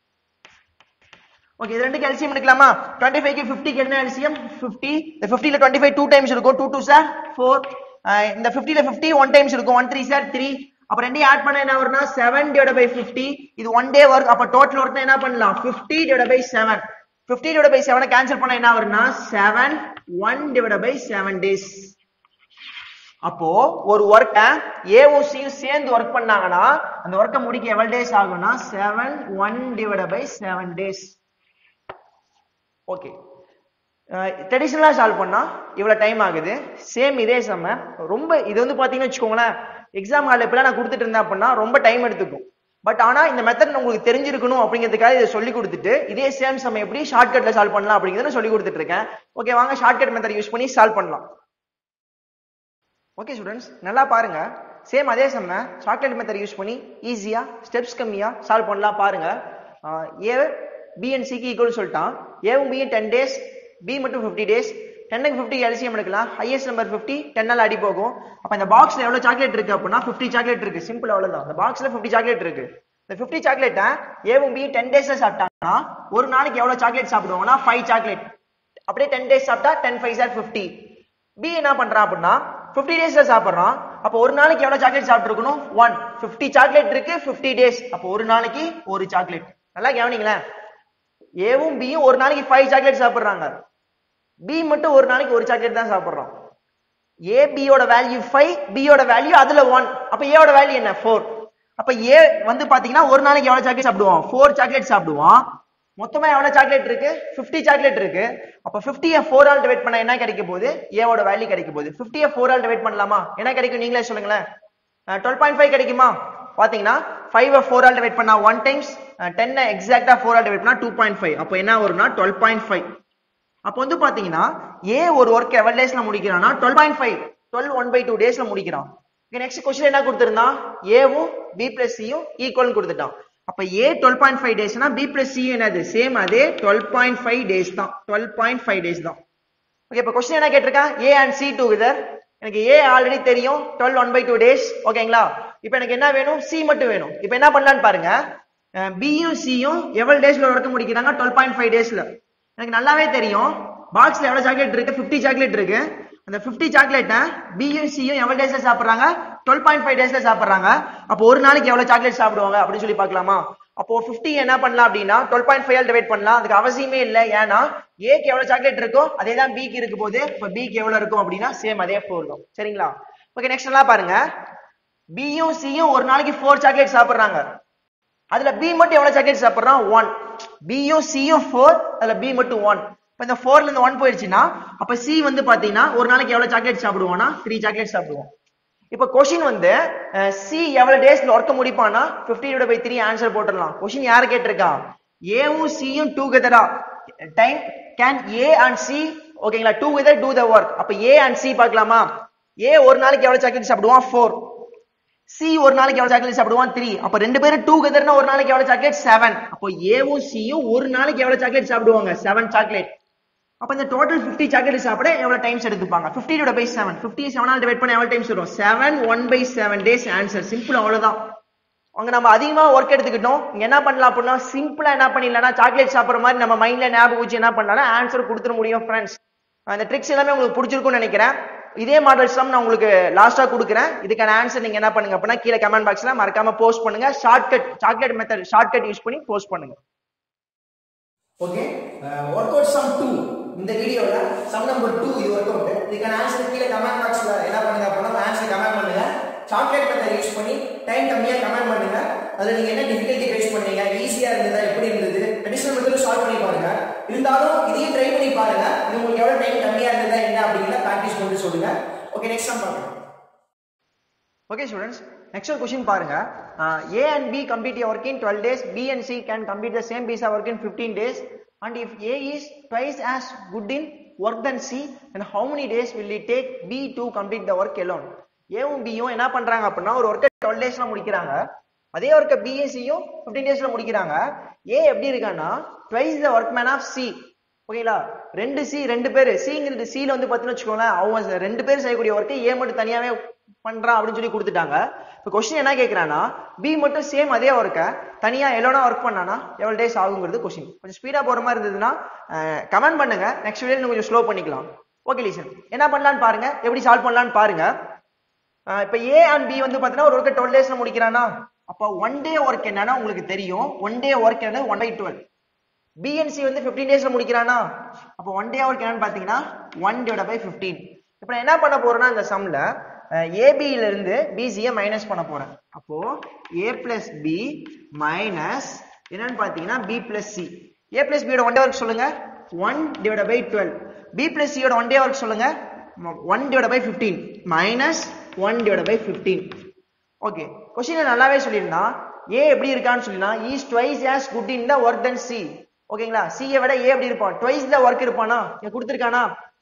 ஓகே இது ரெண்டுக்கு எல்சிஎம் எடுக்கலாமா 25 க்கு 50 க்கு என்ன எல்சிஎம் 50 இந்த 50 ல 25 டூ டைம்ஸ் இருக்கும் 2 2 சார் 4 இந்த 50 ல 50 ஒன் டைம்ஸ் இருக்கும் 1 3 சார் 3 அப்ப ரெண்டையும் ஆட் பண்ணா என்ன வரும்னா 7 டிவைட் பை 50 இது ஒன் டே ஒர்க் அப்ப டோட்டல் ஒர்க் என்ன பண்ணலாம் 50 divide by 7 50 divide by 7 cancel பண்ணா என்ன வரும்னா 7 1 டிவைட் பை 7 டேஸ் அப்போ ஒரு ஒர்க்க ஏவும் சியும் சேர்ந்து ஒர்க் பண்ணாங்கன்னா அந்த ஒர்க்கை முடிக்க எவ்வளவு டேஸ் ஆகும்னா 7 1 டிவைட் பை 7 டேஸ் ஓகே ட்ரெடிஷ்னலாக சால்வ் பண்ணா இவ்வளவு டைம் ஆகுது சேம் இதே செம்ம ரொம்ப இது வந்து பாத்தீங்கன்னு வச்சுக்கோங்களேன் எக்ஸாம் ஹாலில் இப்பெல்லாம் நான் கொடுத்துட்டு இருந்தேன் அப்படின்னா ரொம்ப டைம் எடுத்துக்கும் பட் ஆனா இந்த மெத்தட் உங்களுக்கு தெரிஞ்சிருக்கணும் அப்படிங்கிறதுக்காக இதை சொல்லி கொடுத்துட்டு இதே சேம் சம் எப்படி ஷார்ட்கட்ல சால்வ் பண்ணலாம் அப்படிங்கிறத நான் சொல்லி கொடுத்துட்டு இருக்கேன் ஓகே வாங்க ஷார்ட்கட் மெத்தட் யூஸ் பண்ணி சால்வ் பண்ணலாம் ஓகே ஸ்டூடெண்ட்ஸ் நல்லா பாருங்க சேம் அதே செம்ம சாக்லேட் மெத்தட் யூஸ் பண்ணி ஈஸியா ஸ்டெப்ஸ் கம்மியா சால்வ் பண்ணலாம் பாருங்க ஆஹ் ஏ பி அண்ட் சிக்கு ஈக்குவல் சொல்லிட்டான் ஏவும் பியும் டென் டேஸ் பி மட்டும் ஃபிஃப்டி டேஸ் டென்னுக்கு ஃபிஃப்டி எல்சிஎம் எடுக்கலாம் ஹையஸ்ட் நம்பர் ஃபிஃப்டி டென்னால் அடி போகும் அப்ப இந்த பாக்ஸ்ல எவ்வளவு சாக்லேட் இருக்கு அப்படின்னா ஃபிஃப்டி சாக்லேட் இருக்கு சிம்பிள் அவ்வளவுதான் இந்த பாக்ஸ்ல ஃபிஃப்டி சாக்லேட் இருக்கு இந்த ஃபிஃப்டி சாக்லேட்டை ஏவும் பியும் டென் டேஸ்ல சாப்பிட்டாங்கன்னா ஒரு நாளைக்கு எவ்வளவு சாக்லேட் சாப்பிடுவாங்கன்னா ஃபைவ் சாக்லேட் அப்படியே டென் டேஸ் சாப்பிட்டா டென் ஃபைவ் சார் ஃபிஃப்டி பி என்ன பண்றான் அப்படின்னா ஃபிஃப்டி டேஸ்ல சாப்பிடுறான் அப்போ ஒரு நாளைக்கு எவ்வளவு சாக்லேட் சாப்பிட்டுருக்கணும் ஒன் ஃபிஃப்டி சாக்லேட் இருக்கு ஃபிஃப்டி டேஸ் அப்போ ஒரு நாளைக்கு ஒரு சாக்லேட் நல்லா கவனிங்களேன் ஏவும் பியும் ஒரு நாளைக்கு ஃபைவ் சாக்லேட் சாப்பிடுறாங்க பி மட்டும் ஒரு நாளைக்கு ஒரு சாக்லேட் தான் சாப்பிடுறோம் ஏ பியோட வேல்யூ ஃபைவ் பியோட வேல்யூ அதுல ஒன் அப்ப ஏவோட வேல்யூ என்ன ஃபோர் அப்ப ஏ வந்து பாத்தீங்கன்னா ஒரு நாளைக்கு எவ்வளவு சாக்லேட் சாப்பிடுவோம் ஃபோர் சாக்லேட் சாப்பிடுவான் மொத்தமா எவ்வளவு சாக்லேட் இருக்கு 50 சாக்லேட் இருக்கு அப்ப 50 ய 4 ஆல் டிவைட் பண்ணா என்ன கிடைக்க போகுது ஏவோட வேல்யூ கிடைக்க போகுது 50 ய 4 ஆல் டிவைட் பண்ணலாமா என்ன கிடைக்கும் நீங்களே சொல்லுங்களேன் டுவெல் பாயிண்ட் ஃபைவ் கிடைக்குமா பாத்தீங்கன்னா ஃபைவ் ஃபோர் ஆல் டிவைட் பண்ணா ஒன் டைம்ஸ் டென் எக்ஸாக்டா ஃபோர் ஆல் டிவைட் பண்ணா டூ பாயிண்ட் ஃபைவ் அப்போ என்ன வரும்னா டுவெல் பாயிண்ட் ஃபைவ் அப்போ வந்து பாத்தீங்கன்னா ஏ ஒரு ஒர்க் எவ்வளவு டேஸ்ல முடிக்கிறான்னா twelve point five twelve one by two டேஸ்ல முடிக்கிறான் நெக்ஸ்ட் கொஸ்டின் என்ன கொடுத்திருந்தான் ஏவும் பி பிளஸ் சியும் ஈக்குவல் கொடுத்துட்டான் அப்ப ஏ டுவெல் பாயிண்ட் ஃபைவ் டேஸ்னா பி பிளஸ் சி என்னது சேம் அதே டுவெல் பாயிண்ட் ஃபைவ் டேஸ் தான் டுவெல் பாயிண்ட் ஃபைவ் டேஸ் தான் ஓகே இப்போ கொஸ்டின் என்ன கேட்டிருக்கான் ஏ அண்ட் சி டுகெதர் எனக்கு ஏ ஆல்ரெடி தெரியும் twelve one by two days ஓகேங்களா இப்போ எனக்கு என்ன வேணும் சி மட்டும் வேணும் இப்போ என்ன பண்ணலான்னு பாருங்க பியும் சியும் எவ்வளவு டேஸ்ல ஒர்க் முடிக்கிறாங்க டுவெல் பாயிண்ட் ஃபைவ் டேஸ்ல எனக்கு நல்லாவே தெரியும் பாக்ஸ்ல எவ்வளவு சாக்லேட் இருக்கு 50 சாக்லேட் இருக்கு அந்த 50 சாக்லேட்டை பியும் சியும் எவ்வளவு டேஸ்ல சாப்பிடுறாங்க டுவெல் பாயிண்ட் ஃபைவ் டேஸ்ல சாப்பிடுறாங்க அப்போ ஒரு நாளைக்கு எவ்வளவு சாக்லேட் சாப்பிடுவாங்க அப்படின்னு சொல்லி பார்க்கலாமா அப்போ 50 என்ன பண்ணலாம் அப்படின்னா டுவெல் பாயிண்ட் ஃபைவ் டிவைட் பண்ணலாம் அதுக்கு அவசியமே இல்லை ஏன்னா ஏக்கு எவ்வளவு சாக்லேட் இருக்கோ அதே தான் பிக்கு இருக்கு போது இப்போ பிக்கு எவ்வளவு இருக்கும் அப்படின்னா சேம் அதே ஃபோர் தான் சரிங்களா ஓகே நெக்ஸ்ட் எல்லாம் பாருங்க பியும் சியும் ஒரு நாளைக்கு ஃபோர் சாக்லேட் சாப்பிடுறாங்க அதுல பி மட்டும் எவ்வளவு சாக்லேட் சாப்பிடுறான் ஒன் பியும் சியும் ஃபோர் அதுல பி மட்டும் ஒன் இப்ப இந்த ஃபோர்ல இருந்து ஒன் போயிடுச்சுன்னா அப்ப சி வந்து பாத்தீங்கன்னா ஒரு நாளைக்கு எவ்வளவு சாக்லேட் சாப்பிடுவானா த்ரீ சாக்லேட் சாப்பிடுவோம் இப்ப கொஸ்டின் வந்து சி எவ்வளவு டேஸ்ல ஒர்க்க முடிப்பானா fifty divide by three answer போட்டுடலாம் கொஸ்டின் யாரு கேட்டிருக்கா ஏவும் சியும் டூகெதரா time can A and C ஓகேங்களா டூகெதர் டூ த ஒர்க் அப்ப ஏ அண்ட் சி பார்க்கலாமா ஏ ஒரு நாளைக்கு எவ்வளவு சாக்லேட் சாப்பிடுவான் ஃபோர் சி ஒரு நாளைக்கு எவ்வளவு சாக்லேட் சாப்பிடுவான் த்ரீ அப்ப ரெண்டு பேரும் டூ கெதர்னா ஒரு நாளைக்கு எவ்வளவு சாக்லேட் செவன் அப்போ ஏவும் சியும் ஒரு நாளைக்கு எவ்வளவு சாக்லேட் சாப்பிடுவாங்க செவன் சாக்லேட் அப்ப இந்த டோட்டல் 50 சாக்லேட் சாப்பிட எவ்வளவு டைம்ஸ் எடுத்துப்பாங்க 50 டிவைட் பை செவன் 50 செவனால் டிவைட் பண்ண எவ்வளவு டைம்ஸ் வரும் seven one by seven days answer simple அவ்வளவுதான் அங்க நம்ம அதிகமா ஒர்க் எடுத்துக்கிட்டோம் இங்க என்ன பண்ணலாம் அப்படின்னா சிம்பிளா என்ன பண்ணிடலாம்னா சாக்லேட் சாப்பிடுற மாதிரி நம்ம மைண்ட்ல ஞாபகம் வச்சு என்ன பண்ணலாம் ஆன்சர் கொடுத்துட முடியும் ஃப்ரெண்ட்ஸ் அந்த ட்ரிக்ஸ் எல்லாமே உங்களுக்கு பிடிச்சிருக்கும்னு நினைக்கிறேன் இதே மாடல்ஸ் தான் நான் உங்களுக்கு லாஸ்டா கொடுக்குறேன் இதுக்கான ஆன்சர் நீங்க என்ன பண்ணுங்க அப்படின்னா கீழே கமெண்ட் பாக்ஸ்ல மறக்காம போஸ்ட் பண்ணுங்க shortcut chocolate method shortcut use பண்ணி போஸ்ட் பண்ணுங்க okay work out sum two இந்த வீடியோல சம் நம்பர் டூ இது ஒர்க் அவுட் இதுக்கான ஆன்சர் கீழே கமெண்ட் பாக்ஸ்ல என்ன பண்ணுங்க அப்படின்னா ஆன்சர் கமெண்ட் பண்ணுங்க சாக்லேட் மெத்தட் யூஸ் பண்ணி டைம் கம்மியா கமெண்ட் பண்ணுங்க அதுல நீங்க என்ன டிஃபிகல்ட்டி ஃபேஸ் பண்ணீங்க ஈஸியா இருந்ததா எப்படி இருந்தது அடிஷனல் மெத்தட் சால்வ் பண்ணி பாருங்க இருந்தாலும் இதையும் ட்ரை பண்ணி பாருங்க இது உங்களுக்கு எவ்வளவு டைம் கம்மியா இருந்ததா என்ன அப்படிங்கிறத ப்ராக்டிஸ் பண்ணி சொல்லுங்க ஓகே நெக்ஸ்ட் சம் பார்க்கலாம் ஓகே ஸ்டூடெண்ட்ஸ் நெக்ஸ்ட் ஒரு கொஸ்டின் பாருங்க A and B complete work in twelve days B and C can complete the same piece work in fifteen days and if A is twice as good in work than C and how many days will it take B to complete the work alone ஏவும் பியும் என்ன பண்றாங்க அப்படின்னா ஒரு ஒர்க்கை twelve டேஸ்ல முடிக்கிறாங்க அதே ஒர்க்கை பியும் சியும் ஃபிஃப்டீன் டேஸ்ல முடிக்கிறாங்க ஏ எப்படி இருக்கான்னா twice the work man of C ஓகேங்களா ரெண்டு சி ரெண்டு பேர் சிங்கிறது சில வந்து பார்த்தீங்கன்னு வச்சுக்கோங்களேன் அவங்க ரெண்டு பேர் செய்யக்கூடிய ஒர்க்கை ஏ மட்டும் தனியாவே பண்றான் அப்படின்னு சொல்லி கொடுத்துட்டாங்க இப்போ கொஸ்டின் என்ன கேட்கறானா பி மட்டும் சேம் அதே ஒர்க்கை தனியா எல்லோனா ஒர்க் பண்ணானா எவ்வளவு டேஸ் ஆகுங்கிறது கொஸ்டின் கொஞ்சம் ஸ்பீடா போற மாதிரி இருந்ததுன்னா கமெண்ட் பண்ணுங்க நெக்ஸ்ட் வீடியோ கொஞ்சம் ஸ்லோ பண்ணிக்கலாம் ஓகே லீசன் என்ன பண்ணலான்னு பாருங்க எப்படி சால்வ் பண்ணலான்னு பாருங்க இப்போ ஏ அண்ட் பி வந்து பார்த்தீங்கன்னா ஒரு ஒர்க்கை டுவெல் டேஸ்ல முடிக்கிறானா அப்போ ஒன் டே ஒர்க் என்னன்னா உங்களுக்கு தெரியும் ஒன் டே ஒர்க் என்னது ஒன் பை டுவெல் பிஎன்சி வந்து ஃபிஃப்டீன் டேஸ்ல முடிக்கிறானா அப்போ ஒன் டே ஒர்க் என்னன்னு பார்த்தீங்கன்னா ஒன் டிவைட் பை ஃபிஃப்டீன் இப்போ நான் என்ன பண்ண போறேன்னா இந்த சம்ல ஏபியில இருந்து பிசியை மைனஸ் பண்ண போறேன் அப்போ ஏ பிளஸ் பி மைனஸ் என்னன்னு பார்த்தீங்கன்னா B plus C A plus பியோட ஒன் டே ஒர்க் சொல்லுங்க one divide by twelve B plus சியோட ஒன் டே ஒர்க் சொல்லுங்க one divide by fifteen minus one divide by fifteen okay question நல்லாவே சொல்லியிருந்தான் A எப்படி இருக்கான்னு சொல்லினா is twice as good in the work than C ஓகேங்களா சியை விட ஏ எப்படி இருப்பான் ட்வைஸ் த ஒர்க் இருப்பானா இங்க கொடுத்துருக்கானா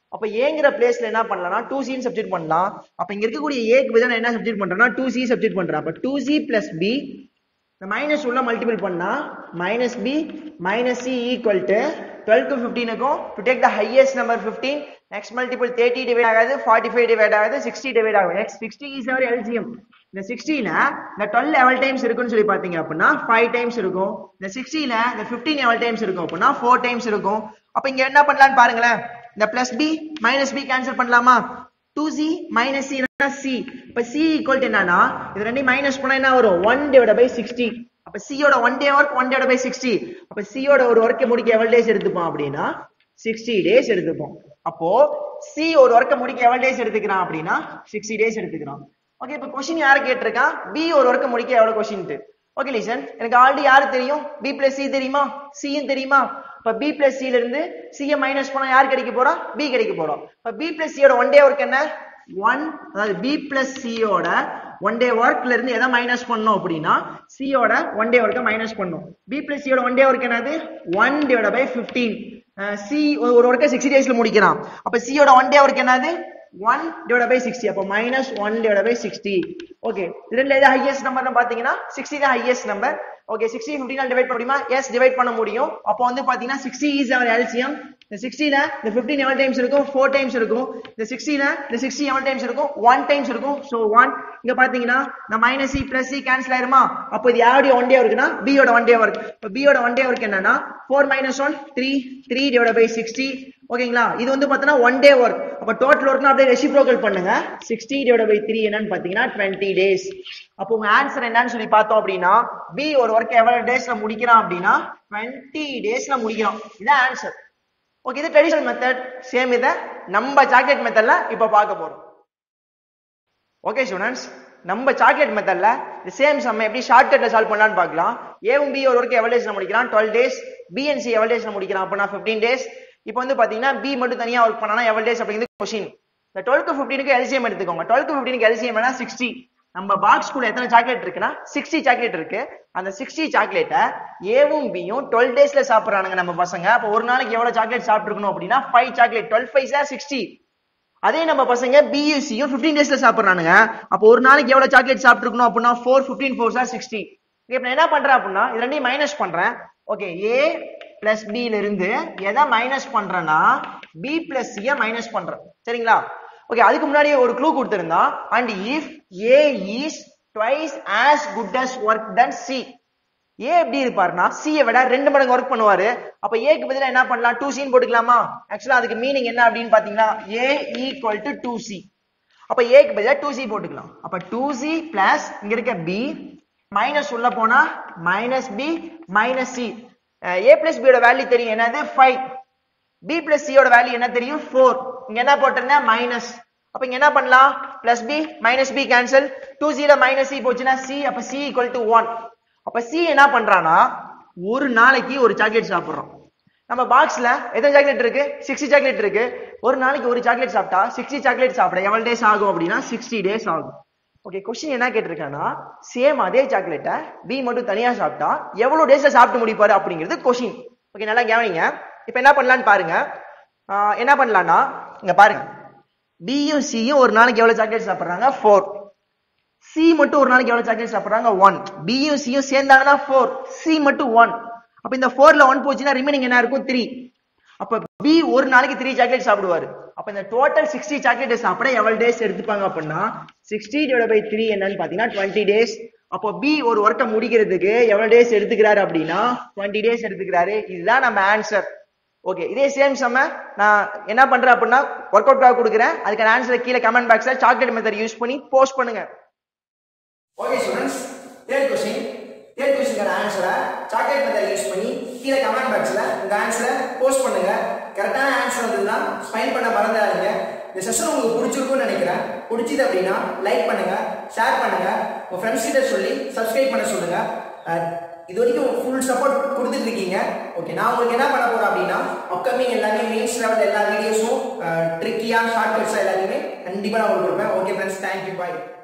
அப்ப ஏங்கிற பிளேஸ்ல என்ன பண்ணலாம்னா டூ சின்னு சப்ஜெக்ட் பண்ணலாம் அப்ப இங்க இருக்கக்கூடிய ஏக்கு பதிலா நான் என்ன சப்ஜெக்ட் பண்றேன்னா டூ சி சப்ஜெக்ட் பண்றேன் அப்ப டூ சி பிளஸ் பி இந்த மைனஸ் உள்ள மல்டிபிள் பண்ணா minus B minus C equal to twelve to ஃபிஃப்டீனுக்கும் to take the highest number fifteen next multiple thirty divide ஆகாது ஃபார்ட்டி ஃபைவ் டிவைட் ஆகாது sixty divide ஆகும் next sixty is our LCM இந்த சிக்ஸ்டில இந்த டுவெல் எவல் times இருக்குன்னு சொல்லி பாத்தீங்க அப்படின்னா ஃபைவ் டைம்ஸ் இருக்கும் இந்த சிக்ஸ்டில இந்த ஃபிஃப்டீன் எவல் டைம்ஸ் இருக்கும் அப்படின்னா ஃபோர் டைம்ஸ் இருக்கும் அப்ப இங்க என்ன பண்ணலாம்னு பாருங்களேன் இந்த plus B minus B cancel பண்ணலாமா two C minus C C இப்ப சி ஈக்குவல் டு என்னன்னா இது ரெண்டையும் மைனஸ் பண்ணா என்ன வரும் ஒன் டிவைட் பை சிக்ஸ்டி அப்ப சியோட one day work one divide by sixty அப்ப சியோட ஒரு ஒர்க்கை முடிக்க எவ்வளவு டேஸ் எடுத்துப்போம் அப்படின்னா சிக்ஸ்டி டேஸ் எடுத்துப்போம் அப்போ சி ஒரு ஒர்க்கை முடிக்க எவ்வளவு டேஸ் எடுத்துக்கிறான் அப்படின்னா சிக்ஸ்டி டேஸ் எடுத்துக்கிறான் ஓகே இப்ப கொஸ்டின் யாரு கேட்டிருக்கான் பி ஒரு ஒர்க்கை முடிக்க எவ்வளவு கொஸ்டின் ஓகே லிசன் எனக்கு ஆல்ரெடி யாரு தெரியும் பி பிளஸ் சி தெரியுமா சியும் தெரியுமா இப்ப பி பிளஸ் சில இருந்து சியை மைனஸ் பண்ணா யார் கிடைக்க போறா பி கிடைக்க போறோம் இப்ப பி பிளஸ் சியோட ஒன் டே ஒர்க் என்ன ஒன் அதாவது பி பிளஸ் சியோட ஒன் டே ஒர்க்ல இருந்து எதை மைனஸ் பண்ணோம் அப்படின்னா சியோட ஒன் டே ஒர்க்கை மைனஸ் பண்ணும் பி பிளஸ் சியோட ஒன் டே ஒர்க் என்னது one divide by fifteen C ஒரு ஒர்க்கை சிக்ஸ்டி டேஸ்ல முடிக்கிறான் அப்ப சியோட ஒன் டே ஒர்க் என்னது ஒன் டிவைட் பை சிக்ஸ்டி அப்போ minus one divide by sixty okay இதுல எது ஹையஸ்ட் நம்பர் பாத்தீங்கன்னா சிக்ஸ்டி தான் ஹையஸ்ட் நம்பர் ஓகே சிக்ஸ்டி ஃபிஃப்டினால் டிவைட் பண்ண முடியுமா எஸ் டிவைட் பண்ண முடியும் அப்போ வந்து பாத்தீங்கன்னா சிக்ஸ்டி இஸ் அவர் எல்சிஎம் இந்த சிக்ஸ்டில இந்த ஃபிஃப்டின் எவ்வளவு டைம்ஸ் இருக்கும் ஃபோர் டைம்ஸ் இருக்கும் இந்த சிக்ஸ்டில இந்த சிக்ஸ்டி எவ்வளவு டைம்ஸ் இருக்கும் ஒன் டைம்ஸ் இருக்கும் ஸோ ஒன் இங்க பாத்தீங்கன்னா இந்த minus C plus C cancel ஆயிருமா அப்போ இது யாருடைய ஒன் டே ஒர்க்னா பியோட ஒன் டே ஒர்க் இப்போ பியோட ஒன் டே ஒர்க் என்னன்னா four minus one three three divide by sixty ஓகேங்களா இது வந்து பாத்தீங்கன்னா ஒன் டே ஒர்க் அப்ப டோட்டல் ஒர்க்னா அப்படியே ரெசிப்ரோக்கல் பண்ணுங்க சிக்ஸ்டி டிவைட் பை த்ரீ என்னன்னு பாத்தீங்கன்னா டுவெண்ட்டி டேஸ் அப்போ உங்க ஆன்சர் என்னன்னு சொல்லி பார்த்தோம் அப்படின்னா பி ஒரு ஒர்க் எவ்வளவு டேஸ்ல முடிக்கிறான் அப்படின்னா டுவெண்ட்டி டேஸ்ல முடிக்கிறான் இதான் ஆன்சர் ஓகே இது ட்ரெடிஷனல் மெத்தட் சேம் இதை நம்ம சாக்லேட் மெத்தட்ல இப்ப பார்க்க போறோம் ஓகே ஸ்டூடெண்ட்ஸ் நம்ம சாக்லேட் மெத்தட்ல இந்த சேம் சம் எப்படி ஷார்ட் கட்ல சால்வ் பண்ணலாம்னு பார்க்கலாம் ஏவும் பி ஒரு ஒர்க் எவ்வளவு டேஸ்ல முடிக்கிறான் டுவெல் டேஸ் பிஎன்சி எவ்வளவு டேஸ்ல முடிக்கிறான் அப்படின்னா ஃபிஃப்டீன் டேஸ் இப்போ வந்து பாத்தீங்கன்னா பி மட்டும் தனியா ஒர்க் பண்ணனா எவ்வளவு டேஸ் அப்படிங்கிறது கொஸ்டின் இந்த டுவெல் டு ஃபிஃப்டீனுக்கு எல்சிஎம் எடுத்துக்கோங்க டுவெல் டு ஃபிஃப்டீனுக்கு எல்சிஎம் வேணா சிக்ஸ்டி நம்ம பாக்ஸ் குள்ள எத்தனை சாக்லேட் இருக்குன்னா சிக்ஸ்டி சாக்லேட் இருக்கு அந்த சிக்ஸ்டி சாக்லேட்டை ஏவும் பியும் டுவெல் டேஸ்ல சாப்பிடுறானுங்க நம்ம பசங்க அப்போ ஒரு நாளைக்கு எவ்வளவு சாக்லேட் சாப்பிட்டுருக்கணும் அப்படின்னா five chocolate twelve five are sixty அதே நம்ம பசங்க பியூசியும் ஃபிஃப்டீன் டேஸ்ல சாப்பிடுறானுங்க அப்போ ஒரு நாளைக்கு எவ்வளவு சாக்லேட் சாப்பிட்டுருக்கணும் அப்படின்னா four fifteen four are sixty இப்போ நான் என்ன பண்றேன் அப்படின்னா இது ரெண்டையும் மைனஸ் பண்றேன் ஓகே ஏ பிளஸ் பில இருந்து எதை மைனஸ் பண்றேன்னா பி பிளஸ் சிய மைனஸ் பண்றேன் சரிங்களா ஓகே அதுக்கு முன்னாடி ஒரு க்ளூ கொடுத்திருந்தான் and if A is twice as good as work than C A எப்படி இருப்பாருன்னா சியை விட ரெண்டு மடங்கு ஒர்க் பண்ணுவாரு அப்ப ஏக்கு பதிலா என்ன பண்ணலாம் டூ சின்னு போட்டுக்கலாமா ஆக்சுவலா அதுக்கு மீனிங் என்ன அப்படின்னு பாத்தீங்கன்னா A equal to two C அப்ப ஏக்கு பதிலா டூ சி போட்டுக்கலாம் அப்ப டூ சி பிளஸ் இங்க இருக்க பி மைனஸ் உள்ள போனா minus B minus C A plus பியோட வேல்யூ தெரியும் என்னது ஃபைவ் பி பிளஸ் சியோட வேல்யூ என்ன தெரியும் ஃபோர் இங்க என்ன போட்டிருந்தேன் மைனஸ் அப்ப இங்க என்ன பண்ணலாம் plus B minus B cancel two ஜீல மைனஸ் சி போச்சுன்னா சி அப்ப சி ஈக்குவல் டு ஒன் அப்ப சி என்ன பண்றானா ஒரு நாளைக்கு ஒரு சாக்லேட் சாப்பிடுறோம் நம்ம பாக்ஸ்ல எத்தனை சாக்லேட் இருக்கு சிக்ஸ்டி சாக்லேட் இருக்கு ஒரு நாளைக்கு ஒரு சாக்லேட் சாப்பிட்டா சிக்ஸ்டி சாக்லேட் சாப்பிட எவ்வளவு டேஸ் ஆகும் அப்படின்னா சிக்ஸ்டி டேஸ் ஆகும் ஓகே கொஸ்டின் என்ன கேட்டிருக்கானா சேம் அதே சாக்லேட்டை பி மட்டும் தனியா சாப்பிட்டா எவ்வளவு டேஸ்ல சாப்பிட்டு முடிப்பாரு அப்படிங்கிறது கொஸ்டின் ஓகே நல்லா கவனிங்க இப்போ என்ன பண்ணலான்னு பாருங்க ஆஹ் என்ன பண்ணலாம்னா இங்க பாருங்க பியும் சியும் ஒரு நாளைக்கு எவ்வளவு சாக்லேட் சாப்பிடுறாங்க ஃபோர் சி மட்டும் ஒரு நாளைக்கு எவ்வளவு சாக்லேட் சாப்பிடுறாங்க ஒன் பியும் சியும் சேர்ந்தாங்கன்னா ஃபோர் சி மட்டும் ஒன் அப்ப இந்த ஃபோர்ல ஒன் போச்சுன்னா ரிமைனிங் என்ன இருக்கும் த்ரீ அப்ப பி ஒரு நாளைக்கு த்ரீ சாக்லேட் சாப்பிடுவாரு அப்ப இந்த டோட்டல் சிக்ஸ்டி சாக்லேட் சாப்பிட எவ்வளவு டேஸ் எடுத்துப்பாங்க அப்படின்னா சிக்ஸ்டி டிவைட் பை த்ரீ என்னன்னு பாத்தீங்கன்னா டுவெண்ட்டி டேஸ் அப்போ பி ஒரு ஒர்க்கை முடிக்கிறதுக்கு எவ்வளவு டேஸ் எடுத்துக்கிறாரு அப்படின்னா டுவெண்ட்டி டேஸ் எடுத்துக்கிறாரு இதுதான் நம்ம ஆன்சர் ஓகே இதே சேம் செம்ம நான் என்ன பண்றேன் அப்படின்னா ஒர்க் அவுட் கொடுக்குறேன் அதுக்கான ஆன்சரை கீழே கமெண்ட் பாக்ஸ்ல சாக்லேட் மெத்தட் யூஸ் பண்ணி போஸ்ட் பண்ணுங்க okay students third question third கொஸ்டினுக்கான ஆன்சரை சாக்லேட் மெத்தட் யூஸ் பண்ணி கீழே கமெண்ட் பாக்ஸ்ல உங்க ஆன்சரை போஸ்ட் பண்ணுங்க கரெக்டான ஆன்சர் வந்ததுன்னா ஸ்பைன் பண்ண மறந்துடாதீங்க இந்த செஷன் உங்களுக்கு பிடிச்சிருக்கும்னு நினைக்கிறேன் பிடிச்சது அப்படின்னா லைக் பண்ணுங்க ஷேர் பண்ணுங்க உங்க ஃப்ரெண்ட்ஸ் கிட்ட சொல்லி சப்ஸ்கிரைப் பண்ண சொல்லுங்க அஹ் இது வரைக்கும் ஃபுல் சப்போர்ட் கொடுத்துட்டு இருக்கீங்க ஓகே நான் உங்களுக்கு என்ன பண்ண போறேன் அப்படின்னா அப்கமிங் எல்லாமே மெயின்ஸ் லெவல் எல்லா வீடியோஸும் ட்ரிக்கியா ஷார்ட் கட்ஸ் எல்லாத்தையுமே கண்டிப்பா நான் உங்களுக்கு கொடுப்பேன் ஓகே ஃப்ரெண்ட்ஸ் தேங்க்யூ பாய்